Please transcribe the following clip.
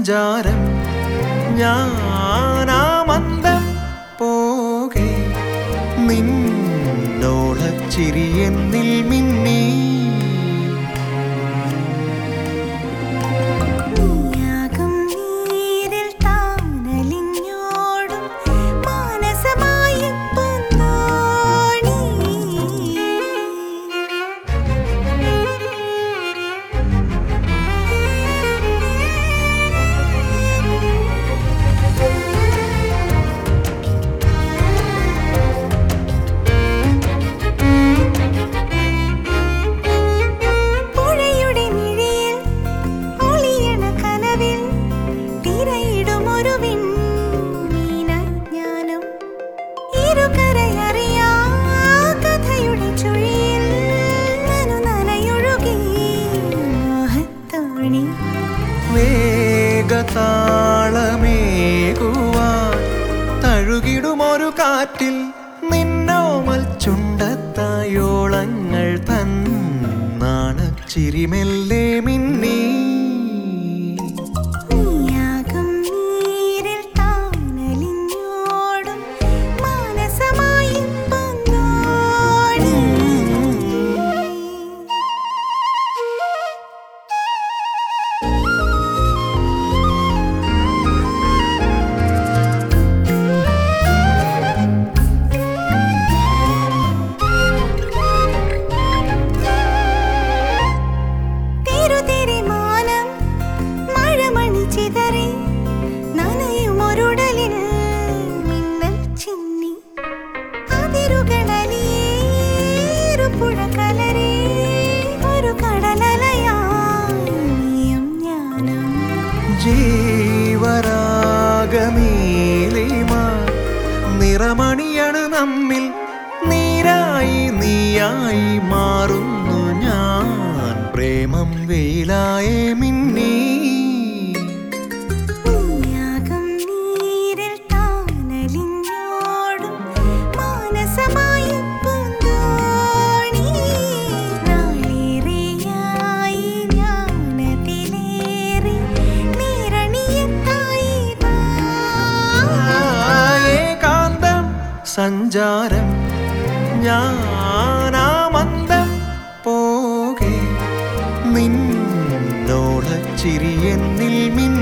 സഞ്ചാരം ഞാനാമന്ദം പോകെ നിന്നോളച്ചിരി എന്നിൽ മിന്നി നീയാകും നീരിൽ താനലിഞ്ഞോടും മാനസമായി പൊന്നോണി പുഴയുടെ മിഴിയിൽ ഒളിയണ കനവിൽ തിരയിടുമൊരു വിൺമീനജ്ഞാനം ഇരുകരയറിയാ കഥയുടെ ചുഴിയിൽ നനു നനയൊഴുകി മോഹത്തോണി വേഗതാളമേകുവാൻ തഴുകിടുമൊരു കാറ്റിൽ നിന്നോമൽ ചുണ്ടത്തായോളങ്ങൾ തന്നാണച്ചിരിമെല്ലെ മിന്നി നീയാകും നീരിൽ താനലിഞ്ഞോടും മാനസമായി പൊന്നോണി തിരുതിരിമാനം മഴമണി ചിതറി നനയുമൊരുടലിൽ മിന്നൽ ചിന്നി അതിരുകളലിയേറു പുഴ കലരി ഒരു കടലലയായി നീയും ഞാനും ജീവരാഗമേലിമ നിറമണിയണ് നമ്മിൽ നീരായി നീയായി മാറുന്നു ഞാൻ പ്രേമം വെയിലായേ മിന്നി നീയാകും നീരിൽ താനലിഞ്ഞോടും മാനസമായി പൂന്തോണി നാളേറെയായി ഞാനതിലേറി നീരണിയത്തായി ഏകാന്തം സഞ്ചാരം ഞാനാമന്ദം പോകെ നിന്നോളച്ചിരി എന്നിൽ മിന്നി